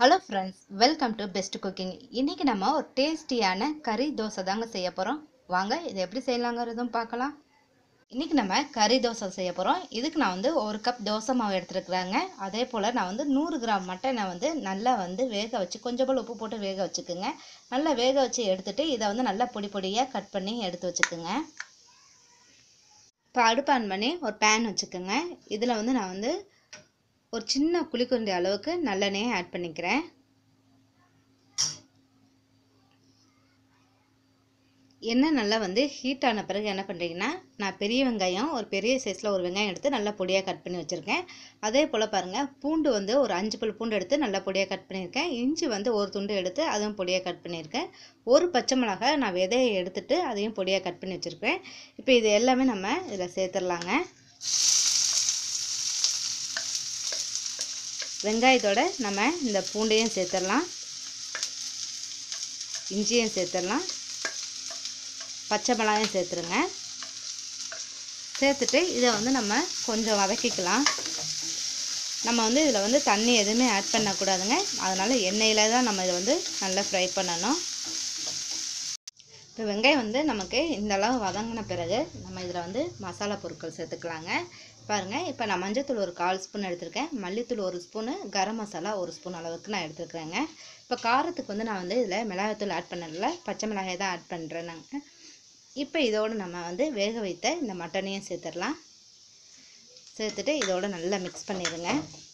hello friends welcome to best cooking இன்றைக்கி நம்ம ஒரு டேஸ்டியான கறி தோசை தாங்க செய்ய போகிறோம் வாங்க இதை எப்படி செய்யலாங்கிறதும் பார்க்கலாம் இன்றைக்கி நம்ம கறி தோசை செய்ய போகிறோம் இதுக்கு நான் வந்து ஒரு கப் தோசை மாவு எடுத்துருக்குறாங்க அதே போல் நான் வந்து நூறு கிராம் மட்டனை வந்து நல்லா வந்து வேக வச்சு கொஞ்சம் போல் உப்பு போட்டு வேக வச்சுக்குங்க நல்லா வேக வச்சு எடுத்துகிட்டு இதை வந்து நல்லா பொடி பொடியாக கட் பண்ணி எடுத்து வச்சுக்குங்க இப்போ அடுப்பு ஆன் பண்ணி ஒரு பேன் வச்சுக்கோங்க இதில் வந்து நான் வந்து ஒரு சின்ன குழிக்குருண்டி அளவுக்கு நல்லெண்ணெயை ஆட் பண்ணிக்கிறேன் எண்ணெய் நல்லா வந்து ஹீட் ஆன பிறகு என்ன பண்ணுறீங்கன்னா நான் பெரிய வெங்காயம் ஒரு பெரிய சைஸில் ஒரு வெங்காயம் எடுத்து நல்லா பொடியாக கட் பண்ணி வச்சுருக்கேன் அதே போல் பாருங்கள் பூண்டு வந்து ஒரு அஞ்சு பல் பூண்டு எடுத்து நல்லா பொடியாக கட் பண்ணியிருக்கேன் இஞ்சி வந்து ஒரு துண்டு எடுத்து அதுவும் பொடியாக கட் பண்ணியிருக்கேன் ஒரு பச்சை மிளகாய் நான் விதையை எடுத்துட்டு அதையும் பொடியாக கட் பண்ணி வச்சுருக்கேன் இப்போ இது எல்லாமே நம்ம இதில் சேர்த்துடலாங்க வெங்காயத்தோட நம்ம இந்த பூண்டையும் சேர்த்துடலாம் இஞ்சியும் சேர்த்துடலாம் பச்சை மிளகாயும் சேர்த்துருங்க சேர்த்துட்டு இதை வந்து நம்ம கொஞ்சம் வதக்கிக்கலாம் நம்ம வந்து இதில் வந்து தண்ணி எதுவுமே ஆட் பண்ணக்கூடாதுங்க அதனால் எண்ணெயில் தான் நம்ம இதை வந்து நல்லா ஃப்ரை பண்ணணும் இப்போ வெங்காயம் வந்து நமக்கு இந்த அளவு வதங்கின பிறகு நம்ம இதில் வந்து மசாலா பொருட்கள் சேர்த்துக்கலாங்க பாருங்கள் இப்போ நான் மஞ்சத்தூள் ஒரு கால் ஸ்பூன் எடுத்திருக்கேன் மல்லித்தூள் ஒரு ஸ்பூனு கரம் மசாலா ஒரு ஸ்பூன் அளவுக்கு நான் எடுத்துருக்குறேங்க இப்போ காரத்துக்கு வந்து நான் வந்து இதில் மிளகாய்த்தூள் ஆட் பண்ணல பச்சை மிளகாய் தான் ஆட் பண்ணுறேன் நாங்கள் இப்போ இதோடு நம்ம வந்து வேக வைத்த இந்த மட்டனையும் சேர்த்துடலாம் சேர்த்துட்டு இதோட நல்லா மிக்ஸ் பண்ணிடுங்க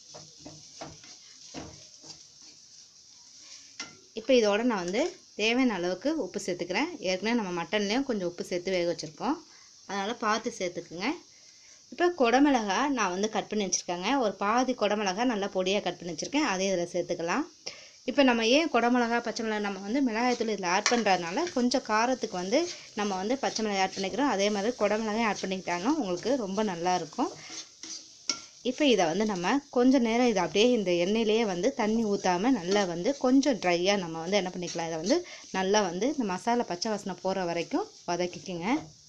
இப்போ இதோட நான் வந்து தேவையான அளவுக்கு உப்பு சேர்த்துக்கிறேன் ஏற்கனவே நம்ம மட்டன்லேயும் கொஞ்சம் உப்பு சேர்த்து வேக வச்சுருக்கோம் அதனால் பார்த்து சேர்த்துக்குங்க இப்போ குடமிளகா நான் வந்து கட் பண்ணி வச்சுருக்கேங்க ஒரு பாதி குடமிளகா நல்லா பொடியாக கட் பண்ணி வச்சுருக்கேன் அதே இதில் சேர்த்துக்கலாம் இப்போ நம்ம ஏன் குடமிளகா பச்சை மிளகா நம்ம வந்து மிளகாய்த்தூள் இதில் ஆட் பண்ணுறதுனால கொஞ்சம் காரத்துக்கு வந்து நம்ம வந்து பச்சை மிளகாய் ஆட் பண்ணிக்கிறோம் அதே மாதிரி குடமிளகாயும் ஆட் பண்ணிக்கிட்டாலும் உங்களுக்கு ரொம்ப நல்லாயிருக்கும் இப்போ இதை வந்து நம்ம கொஞ்சம் நேரம் இதை அப்படியே இந்த எண்ணெயிலேயே வந்து தண்ணி ஊற்றாமல் நல்லா வந்து கொஞ்சம் ட்ரையாக நம்ம வந்து என்ன பண்ணிக்கலாம் இதை வந்து நல்லா வந்து இந்த மசாலா பச்சை வாசனை போகிற வரைக்கும் வதக்கிக்குங்க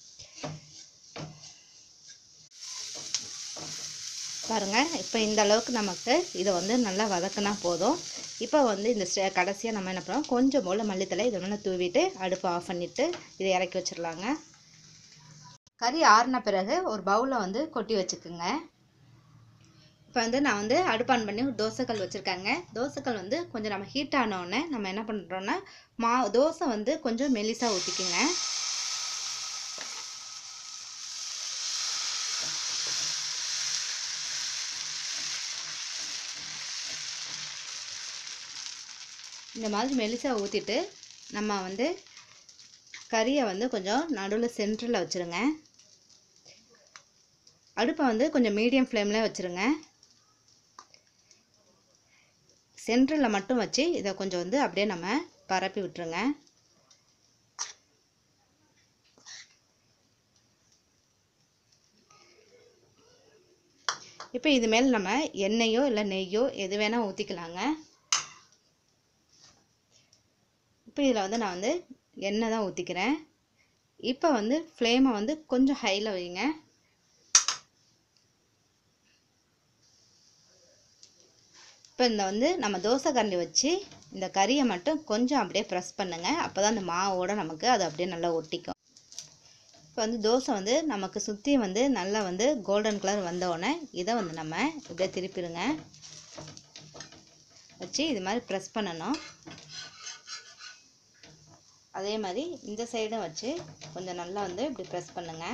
பாருங்கள் இப்போ இந்த அளவுக்கு நமக்கு இதை வந்து நல்லா வதக்கினா போதும் இப்போ வந்து இந்த ஸ்டே கடைசியாக நம்ம என்ன பண்ணுறோம் கொஞ்சம் போல் மல்லித்தலை இதை மேலே தூவிட்டு அடுப்பு ஆஃப் பண்ணிவிட்டு இதை இறக்கி வச்சிடலாங்க கறி ஆறின பிறகு ஒரு பவுலில் வந்து கொட்டி வச்சுக்குங்க இப்போ வந்து நான் வந்து அடுப்பு ஆன் பண்ணி தோசைக்கல் வச்சுருக்காங்க தோசைக்கல் வந்து கொஞ்சம் நம்ம ஹீட் ஆனோடனே நம்ம என்ன பண்ணுறோன்னா மா தோசை வந்து கொஞ்சம் மெலிசாக ஊற்றிக்குங்க இந்த மாதிரி மெலிசாக ஊற்றிட்டு நம்ம வந்து கறியை வந்து கொஞ்சம் நடுவில் சென்டரில் வச்சுருங்க அடுப்பை வந்து கொஞ்சம் மீடியம் ஃப்ளேமில் வச்சுருங்க சென்டரில் மட்டும் வச்சு இதை கொஞ்சம் வந்து அப்படியே நம்ம பரப்பி விட்டுருங்க இப்போ இது மேல் நம்ம எண்ணெயோ இல்லை நெய்யோ எது வேணால் ஊற்றிக்கலாங்க இப்போ இதில் வந்து நான் வந்து எண்ணெய் தான் ஊற்றிக்கிறேன் இப்போ வந்து ஃப்ளேமை வந்து கொஞ்சம் ஹையில் வைங்க இப்போ இந்த வந்து நம்ம தோசை கரண்டி வச்சு இந்த கறியை மட்டும் கொஞ்சம் அப்படியே ப்ரெஸ் பண்ணுங்கள் அப்போ தான் இந்த மாவோட நமக்கு அது அப்படியே நல்லா ஒட்டிக்கும் இப்போ வந்து தோசை வந்து நமக்கு சுற்றி வந்து நல்லா வந்து கோல்டன் கலர் வந்தோடனே இதை வந்து நம்ம இப்படியே திருப்பிடுங்க வச்சு இது மாதிரி ப்ரெஸ் பண்ணணும் அதே மாதிரி இந்த சைடும் வச்சு கொஞ்சம் நல்லா வந்து இப்படி ப்ரெஸ் பண்ணுங்கள்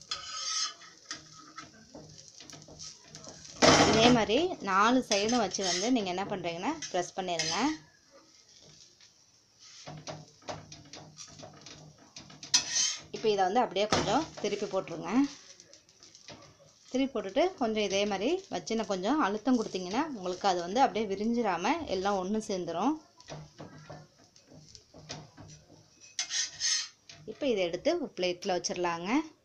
இதே மாதிரி நாலு சைடும் வச்சு வந்து நீங்கள் என்ன பண்ணுறீங்கன்னா ப்ரெஸ் பண்ணிடுங்க இப்போ இதை வந்து அப்படியே கொஞ்சம் திருப்பி போட்டுருங்க திருப்பி போட்டுட்டு கொஞ்சம் இதே மாதிரி வச்சு நான் கொஞ்சம் அழுத்தம் கொடுத்தீங்கன்னா உங்களுக்கு அது வந்து அப்படியே விரிஞ்சிடாமல் எல்லாம் ஒன்று சேர்ந்துடும் இப்போ இதை எடுத்து ஒரு பிளேட்டில் வச்சிடலாங்க